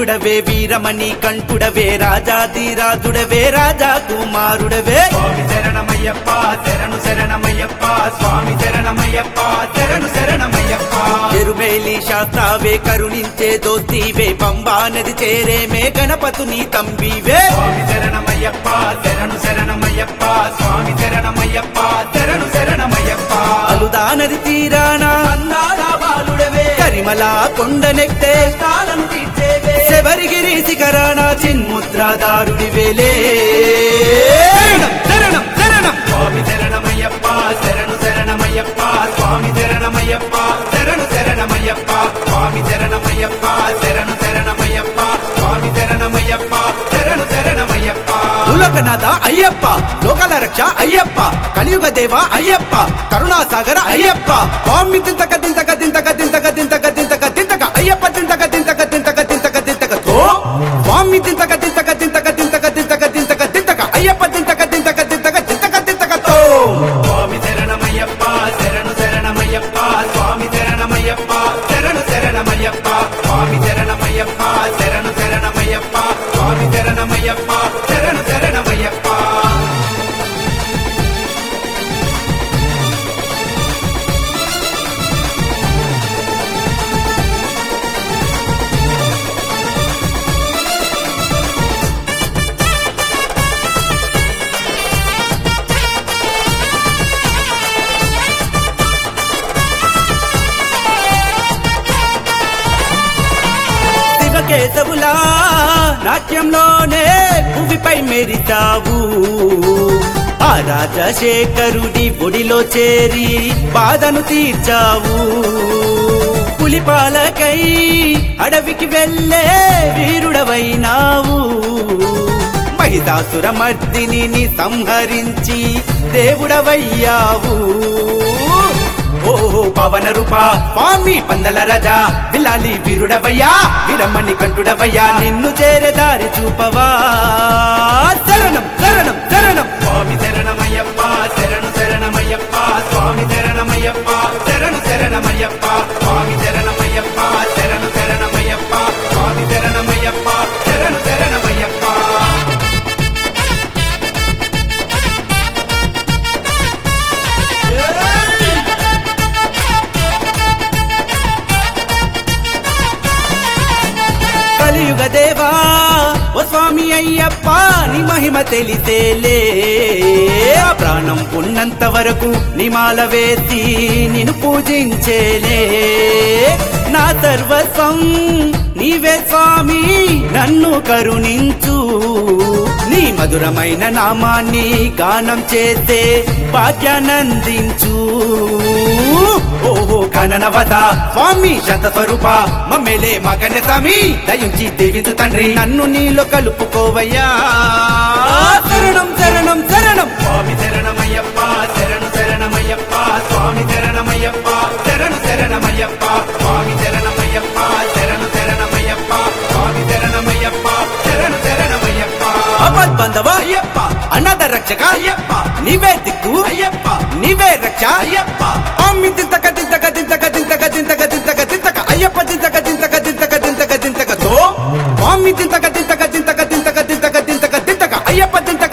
వీరుడవే వీరమణి కంఠుడవే రాజాదిరాజుడవే రాజా కుమారుడవే స్వామి శరణమయ్యప్ప శరణు శరణమయ్యప్ప స్వామి శరణమయ్యప్ప శరణు శరణమయ్యప్ప ఎరుమేలి శాస్త్రావే కరుణించే దోస్తీవే పంబా నది చేరేమే గణపతుని తంబివే స్వామి శరణమయ్యప్ప శరణు శరణమయ్యప్ప స్వామి శరణమయ్యప్ప శరణు శరణమయ్యప్ప అలుదా నది తీరాన అందాల బాలుడవే కరిమల కొండనెక్తే కాలను తీర్చేవే శబరిగిరి శిఖరాన చిన్ముద్రాదారుడివేలే శరణం శరణం శరణం స్వామి శరణమయ్యప్ప శరణు శరణమయ్యప్ప స్వామి శరణమయ్యప్ప శరణు శరణమయ్యప్ప స్వామి శరణమయ్యప్ప శరణు శరణమయ్యప్ప స్వామి శరణమయ్యప్ప శరణు శరణమయ్యప్ప ఉలకనాథ అయ్యప్ప లోకాల రక్ష అయ్యప్ప కలియుగ దేవ అయ్యప్ప కరుణాసాగర అయ్యప్ప స్వామి దింతక దింతక దింతక దింతక దింతక దింతక దింతక అయ్యప్ప దింతక దింతక దింతక దింతక దింతక తో స్వామి దింతక దింతక దింతక దింతక దింతక దింతక దింతక అయ్యప్ప దింతక దింతక దింతక దింతక దింతక తో స్వామి శరణమయ్యప్ప శరణు శరణమయ్యప్ప స్వామి శరణమయ్యప్ప శరణు శరణమయ్యప్ప స్వామి శరణమయ్యప్ప శరణు శరణమయ్యప్ప స్వామి శరణమయ్యప్ప శరణు శరణమయ్యప్ప శివకేశవులా నాట్యంలోనే భూమిపై మెరితావు ఆ రాజశేఖరుడి ఒడిలో చేరి బాధను తీర్చావు పులిపాలకై అడవికి వెళ్ళే వీరుడవైనావు మహిషాసుర మర్దిని సంహరించి దేవుడవయ్యావు ఓ పవన రూప స్వామి పందల రజా విలాలి వీరుడవయ్యా వీరమ్మని కంటుడవయ్యా నిన్ను చేరే దారి చూపవా శరణం శరణం శరణం స్వామి శరణమయ్యప్ప శరణు శరణమయ్యప్ప స్వామి శరణమయ్యప్ప శరణు శరణమయ్యప్ప స్వామి శరణమయ్యప్ప శరణు శరణమయ్యప్ప స్వామి శరణమయ్యప్ప శరణు శరణమయ్యప్ప కలియుగ దేవా ఓ స్వామి అయ్యప్ప నీ మహిమ తెలిసేలే ఆ ప్రాణం ఉన్నంత వరకు నిమాల వేసి నిన్ను పూజించేలే నా సర్వస్వం నీవే స్వామి నన్ను కరుణించు నీ మధురమైన నామాన్ని గానం చేసే భాగ్యానందించు ఓహో కననవద స్వామి శత స్వరూప మమ్మేలే మగన స్వామి దయించి దేవించు తండ్రి నన్ను నీలో కలుపుకోవయ్యా శరణం శరణం శరణం స్వామి శరణమయ్యప్ప శరణు శరణమయ్యప్ప స్వామి శరణమయ్యప్ప శరణు శరణమయ్యప్ప స్వామి శరణమయ్యప్ప శరణు శరణమయ్యప్ప స్వామి శరణమయ్యప్ప శరణు శరణమయ్యప్ప అపద్ బంధవ అయ్యప్ప అన్నద రక్షక అయ్యప్ప నీవే దిక్కు అయ్యప్ప నీవే రక్ష అయ్యప్ప అమ్మి దింతక దింతక దింతక దింతక దింతక దింతక దింతక అయ్యప్ప దింతక దింతక దింతక దింతక దింతక తో అమ్మి దింతక దింతక దింతక దింతక దింతక దింతక దింతక అయ్యప్ప దింతక